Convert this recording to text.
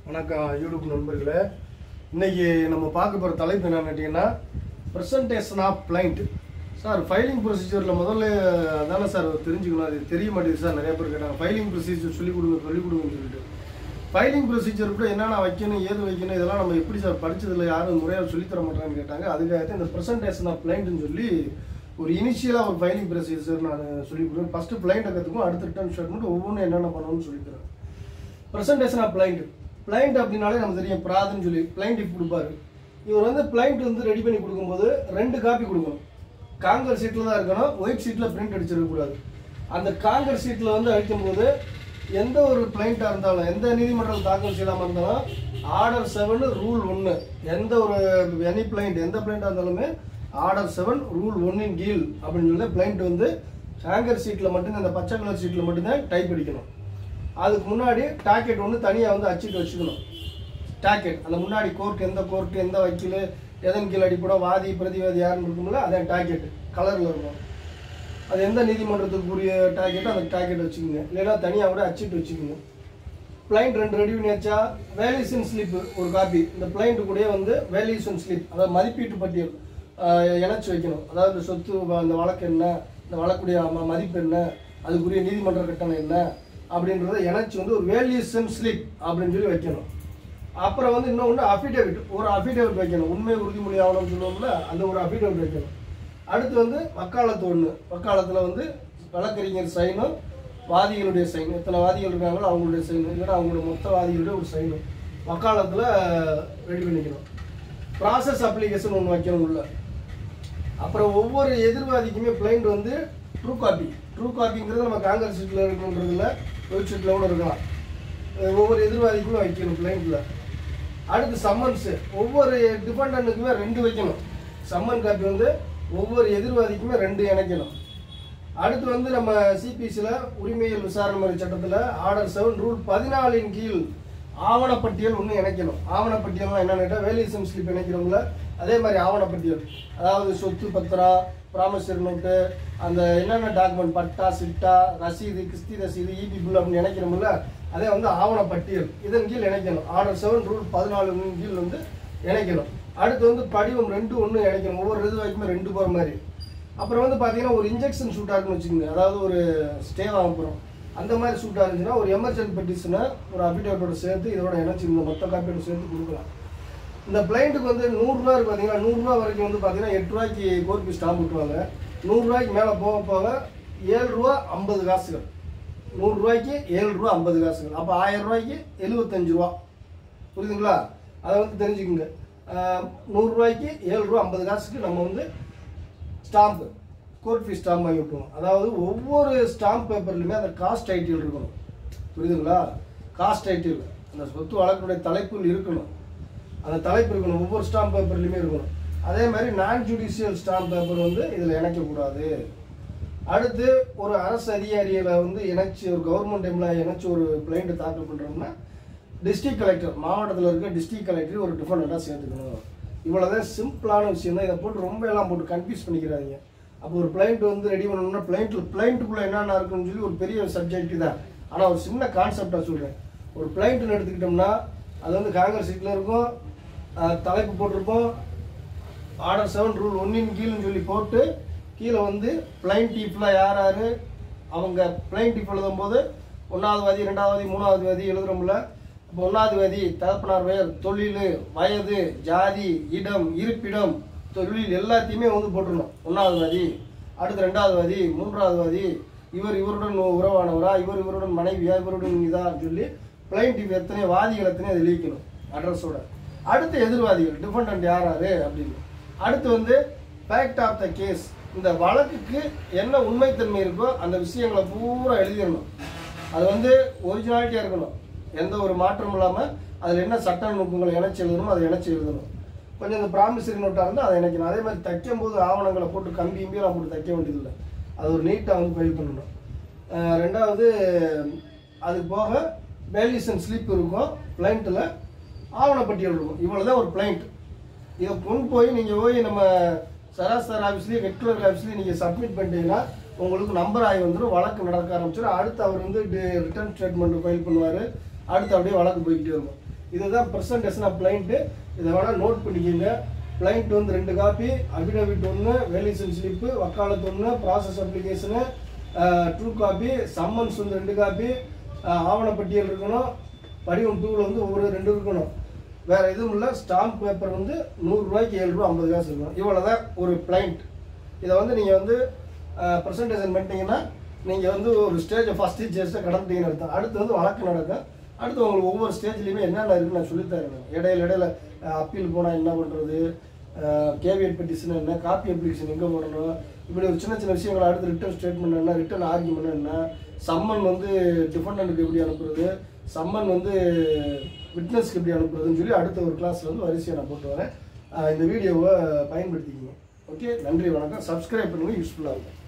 வணக்கம் யூடியூப் நண்பர்களே இன்னைக்கு நம்ம பார்க்க போகிற தலைப்பு என்னன்னு கேட்டிங்கன்னா presentation of plaint sir filing ப்ரொசீஜரில் முதல்ல அதானே சார் தெரிஞ்சுக்கணும் அது தெரிய மாட்டேங்குது சார் நிறைய பேர் கேட்டாங்க ஃபைலிங் ப்ரொசீஜர் சொல்லிக் கொடுங்க சொல்லிக் கொடுங்கன்னு சொல்லிட்டு ஃபைலிங் ப்ரொசீஜர் கூட என்னென்ன வைக்கணும் ஏது வைக்கணும் இதெல்லாம் நம்ம எப்படி சார் படிச்சதுல யாரும் முறையாக சொல்லித் தர மாட்டாங்கன்னு கேட்டாங்க அதுக்காக இந்த ப்ரெசன்டேஷன் ஆஃப் பிளைண்ட்னு சொல்லி ஒரு இனிஷியலாக ஒரு ஃபைலிங் ப்ரொசீஜர் நான் சொல்லிக் கொடுக்குறேன் ஃபஸ்ட்டு பிளைண்ட்டை கற்றுக்கும் அடுத்த ரிட்டர்ன் ஸ்டேட்மெண்ட் ஒவ்வொன்றும் என்னென்ன பண்ணணும்னு சொல்லித்தரேன் ப்ரெசன்டேஷன் ஆஃப் பிளைண்ட் பிளைண்ட் அப்படின்னாலே நமக்கு தெரியும் ப்ராதுன்னு சொல்லி பிளைண்ட் இப் கொடுப்பாரு இவர் வந்து பிளைண்ட் வந்து ரெடி பண்ணி கொடுக்கும்போது ரெண்டு காப்பி கொடுக்கணும் காங்கர் சீட்டில் தான் இருக்கணும் ஒயிட் ஷீட்டில் பிரிண்ட் அடிச்சிடக்கூடாது அந்த காங்கர் சீட்டில் வந்து அடிக்கும்போது எந்த ஒரு பிளைண்ட்டாக இருந்தாலும் எந்த நீதிமன்றம் தாக்கல் செய்யாமல் இருந்தாலும் ஆர்டர் செவன் ரூல் ஒன்று எந்த ஒரு எனி பிளைண்ட் எந்த பிளைண்ட்டாக இருந்தாலுமே ஆர்டர் செவன் ரூல் ஒன்னின் கீழ் அப்படின்னு சொல்லி பிளைண்ட் வந்து ஹேங்கர் சீட்டில் மட்டும்தான் இந்த பச்சை கலர் சீட்டில் மட்டும்தான் டைப் அடிக்கணும் அதுக்கு முன்னாடி டாக்கெட் ஒன்று தனியாக வந்து அச்சிட்டு வச்சுக்கணும் டாக்கெட் அந்த முன்னாடி கோர்ட் எந்த கோர்ட் எந்த வக்கீல் எதன் கீழ் அடிப்பட வாதி பிரதிவாதி யாருன்னு இருக்கும்ல அதான் டாக்கெட் கலரில் இருக்கும் அது எந்த நீதிமன்றத்துக்குரிய டாக்கெட்டோ அந்த டாக்கெட் வச்சுக்கோங்க இல்லைன்னா தனியாக கூட அச்சிட்டு வச்சுக்கோங்க பிளைண்ட் ரெண்டு ரெடி பண்ணி வச்சா வேல்யூஷன் ஸ்லிப் ஒரு காப்பி இந்த பிளைண்ட் கூடயே வந்து வேல்யூஷன் ஸ்லிப் அதாவது மதிப்பீட்டு பட்டியல் ஆஹ், இணைச்சு வைக்கணும் அதாவது சொத்து வ- இந்த வழக்கு என்ன இந்த வழக்குடைய ம- மதிப்பு என்ன அதுக்குரிய நீதிமன்ற கட்டணம் என்ன அப்படின்றத இணைச்சு வந்து ஒரு வேல்யூஷன் ஸ்லிப் அப்படின்னு சொல்லி வைக்கணும் அப்புறம் வந்து இன்னொன்று அஃபிடேவிட் ஒரு அஃபிடேவிட் வைக்கணும் உண்மை உறுதிமொழி ஆவணம்னு சொல்லுவோம்ல அந்த ஒரு அஃபிடேவிட் வைக்கணும் அடுத்து வந்து வக்காலத்து ஒன்று வக்காலத்தில் வந்து வழக்கறிஞர் சைனும் வாதிகளுடைய சைன் எத்தனை வாதிகள் இருக்காங்களோ அவங்களுடைய சைன் இல்லைன்னா அவங்களுடைய மொத்த வாதிகளுடைய ஒரு சைனும் வக்காலத்தில் ரெடி பண்ணிக்கணும் ப்ராசஸ் அப்ளிகேஷன் ஒன்று வைக்கணும் உள்ள அப்புறம் ஒவ்வொரு எதிர்வாதிக்குமே பிளைண்ட் வந்து ட்ரூ காப்பி ட்ரூ காப்பிங்கிறது நம்ம காங்கிரஸ் சீட்டில் இருக்கணுன்றதுல ஒயிட் சீட்டில் கூட இருக்கலாம் அஹ் ஒவ்வொரு எதிர்வாதிக்குமே வைக்கணும் பிளைண்டில் அடுத்து சம்மன்ஸு ஒவ்வொரு டிபெண்டனுக்குமே ரெண்டு வைக்கணும் சம்மன் காப்பி வந்து ஒவ்வொரு எதிர்வாதிக்குமே ரெண்டு இணைக்கணும் அடுத்து வந்து நம்ம சிபிசியில் உரிமையியல் விசாரணை முறை சட்டத்தில் ஆர்டர் செவன் ரூல் பதினாலின் கீழ் ஆவணப்பட்டியல் ஒன்று இணைக்கணும் ஆவணப்பட்டியல்னா என்னன்னு கேட்டால் வேலியேஷன் ஸ்லிப் இணைக்கிறோம்ல அதே மாதிரி ஆவணப்பட்டியல் அதாவது சொத்து பத்திரம் ப்ராமிசரி நோட்டு அந்த என்னென்ன டாக்குமெண்ட் பட்டா சிட்டா ரசீது கிஸ்தி ரசீது இபி பில் அப்படின்னு இணைக்கிறோம்ல அதே வந்து ஆவணப்பட்டியல் இதன் கீழ் இணைக்கணும் ஆர்டர் செவன் ரூல் பதினாலு கீழ் வந்து இணைக்கணும் அடுத்து வந்து படிவம் ரெண்டு ஒன்று இணைக்கணும் ஒவ்வொரு இது வரைக்குமே ரெண்டு போகிற மாதிரி அப்புறம் வந்து பார்த்தீங்கன்னா ஒரு இன்ஜெக்ஷன் ஷூட்டாக இருக்குன்னு வச்சுக்கோங்க அதாவது ஒரு ஸ்டே வாங்க போகிறோம் அந்த மாதிரி ஷூட்டாக இருந்துச்சுன்னா ஒரு எமர்ஜென்சி பெட்டிஷனை ஒரு அபிடேவிட்டோட சேர்த்து இதோட இணைச்சி இந்த மொத்த காப்பியோட சேர்த்து கொடுக்கலாம் இந்த பிளைண்ட்டுக்கு வந்து நூறுரூவா இருக்கு பார்த்தீங்கன்னா நூறுரூவா வரைக்கும் வந்து பார்த்தீங்கன்னா எட்டு ரூபாய்க்கு கோர்பி ஸ்டாம்ப் விட்டுருவாங்க நூறுரூவாய்க்கு மேலே போக போக ஏழு ரூபா ஐம்பது காசுகள் நூறுரூவாய்க்கு ஏழு ரூபா ஐம்பது காசுகள் அப்போ ஆயிரம் ரூபாய்க்கு எழுபத்தஞ்சு ரூபா புரியுதுங்களா அதை வந்து தெரிஞ்சுக்குங்க ஆஹ், நூறுரூவாய்க்கு ஏழு ரூபா ஐம்பது காசுக்கு நம்ம வந்து ஸ்டாம்ப் கோர்ட் ஃபீஸ் ஸ்டாம்ப் வாங்கி விட்டுருவோம் அதாவது ஒவ்வொரு ஸ்டாம்ப் பேப்பர்லையுமே அந்த காஸ்ட் டைட்டில் இருக்கணும் புரியுதுங்களா காஸ்ட் டைட்டில் அந்த சொத்து வழக்குடைய தலைப்புகள் இருக்கணும் அந்த தலைப்பு இருக்கணும் ஒவ்வொரு ஸ்டாம்ப் பேப்பர்லையுமே இருக்கணும் அதே மாதிரி நான் ஜுடிஷியல் ஸ்டாம்ப் பேப்பர் வந்து இதில் இணைக்கக்கூடாது அடுத்து ஒரு அரசு அதிகாரிகளை வந்து இணைச்சு ஒரு கவர்மெண்ட் எம்ப்ளாயி இணைச்சு ஒரு பிளைண்ட் தாக்கல் பண்ணுறோம்னா டிஸ்ட்ரிக்ட் கலெக்டர் மாவட்டத்தில் இருக்க டிஸ்ட்ரிக்ட் கலெக்டர் ஒரு டிஃபரெண்ட்டாக சேர்த்துக்கணும் இவ்வளோதான் சிம்பிளான விஷயம் தான் இதை போட்டு ரொம்ப எல்லாம் போட்டு கன்ஃபியூஸ் பண்ணிக்கிறாங்க அப்போ ஒரு பிளைண்ட் வந்து ரெடி பண்ணணும்னா பிளைண்ட்டில் பிளைண்ட்டுக்குள்ளே என்னென்ன இருக்குன்னு சொல்லி ஒரு பெரிய சப்ஜெக்ட் தான் ஆனால் ஒரு சின்ன கான்செப்டாக சொல்கிறேன் ஒரு பிளைண்ட்னு எடுத்துக்கிட்டோம்னா அது வந்து காங்கிரஸ் சீட்டில் இருக்கும் அஹ், தலைப்பு போட்டிருப்போம் ஆர்டர் செவன் ரூல் ஒன்னின் கீழ்னு சொல்லி போட்டு கீழே வந்து பிளைன் டீஃபில் யார் யார் அவங்க பிளைன் டீஃப் எழுதும் போது ஒன்றாவது வாதி ரெண்டாவது வாதி மூணாவது வாதி எழுதுறோம்ல இப்போ ஒன்றாவது வாதி தகப்பனார் பெயர் தொழில் வயது ஜாதி இடம் இருப்பிடம் தொழில் எல்லாத்தையுமே வந்து போட்டுருணும் ஒன்றாவது வாதி அடுத்து ரெண்டாவது வாதி மூன்றாவது வாதி இவர் இவருடன் உறவானவரா இவர் இவருடன் மனைவியா இவருடன் இதா சொல்லி பிளைன் டீஃப் எத்தனை வாதிகள் எத்தனை அதை லீக்கணும் அட்ரஸோட அடுத்து எதிர்வாதிகள் டிஃபெண்டன்ட் யார் யாரு அப்படின்னு அடுத்து வந்து ஃபேக்ட் ஆஃப் த கேஸ் இந்த வழக்குக்கு என்ன உண்மைத்தன்மை இருக்கோ அந்த விஷயங்களை பூரா எழுதிடணும் அது வந்து ஒரிஜினாலிட்டியாக இருக்கணும் எந்த ஒரு மாற்றமும் இல்லாமல் அதில் என்ன சட்ட நுட்பங்களை இணைச்சி எழுதணுமோ அதை இணைச்சி எழுதணும் கொஞ்சம் இந்த ப்ராமிசரி நோட்டாக இருந்தால் அதை இணைக்கணும் அதே மாதிரி தைக்கும் போது ஆவணங்களை போட்டு கம்பி கம்பியெல்லாம் போட்டு தைக்க வேண்டியதில்லை அது ஒரு நீட்டாக வந்து ஃபைல் பண்ணணும் அஹ் ரெண்டாவது அதுக்கு போக வேல்யூஷன் ஸ்லிப் இருக்கும் பிளைண்ட்டில் ஆவணப்பட்டியல் இருக்கும் இவ்வளோதான் ஒரு பிளைண்ட் இதை கொண்டு போய் நீங்கள் போய் நம்ம சராசர் ஆஃபீஸ்லேயே ஹெட் கிளர்க் ஆஃபீஸ்லேயே நீங்கள் சப்மிட் பண்ணிட்டீங்கன்னா உங்களுக்கு நம்பர் ஆகி வந்துடும் வழக்கு நடக்க ஆரம்பிச்சிடும் அடுத்து அவர் வந்து ரிட்டர்ன் ஸ்டேட்மெண்ட் ஃபைல் பண்ணுவார் அடுத்து அப்படியே வழக்கு போய்கிட்டே இருக்கும் இதுதான் ப்ரெசன்டேஷன் ஆஃப் பிளைண்ட்டு இதை வேணால் நோட் பண்ணிக்கோங்க பிளைண்ட் வந்து ரெண்டு காப்பி அபிடவிட் ஒன்று வேலிசன் ஸ்லிப்பு வக்காலத்து ஒன்று process application true copy summons வந்து ரெண்டு காப்பி ஆவணப்பட்டியல் இருக்கணும் படிவம் டூவில் வந்து ஒவ்வொரு ரெண்டு இருக்கணும் வேற எதுவும் இல்லை ஸ்டாம்ப் பேப்பர் வந்து நூறுரூவாய்க்கு ஏழு ரூபா ஐம்பது காசு இருக்கணும் இவ்வளோதான் ஒரு பிளைண்ட் இதை வந்து நீங்கள் வந்து ப்ரெசன்டேஷன் பண்ணிட்டீங்கன்னா நீங்கள் வந்து ஒரு ஸ்டேஜை ஃபஸ்ட்டு ஸ்டேஜை கடந்துட்டீங்கன்னு அர்த்தம் அடுத்து வந்து வழக்கு நடக்கும் அடுத்து உங்களுக்கு ஒவ்வொரு ஸ்டேஜ்லையுமே என்னென்ன இருக்குன்னு நான் சொல்லித்தரேன் நான். இடையில இடையில அப்பீல் போனால் என்ன பண்ணுறது கேவியட் பெட்டிஷன் என்ன காப்பி அப்ளிகேஷன் எங்கே போடணும் இப்படி ஒரு சின்ன சின்ன விஷயங்கள் அடுத்து ரிட்டர்ன் ஸ்டேட்மெண்ட் என்ன ரிட்டர்ன் ஆர்குமெண்ட் என்ன சம்மன் வந்து டிஃபெண்டனுக்கு எப்படி அனுப்புறது சம்மன் வந்து விட்னஸ்க்கு எப்படி அனுப்புறதுன்னு சொல்லி அடுத்த ஒரு கிளாஸில் வந்து வரிசையாக நான் போட்டு வரேன் அஹ் இந்த வீடியோவை பயன்படுத்திக்கிங்க ஓகே நன்றி வணக்கம் சப்ஸ்கிரைப் பண்ணுங்கள் யூஸ்ஃபுல்லாக இருக்கும்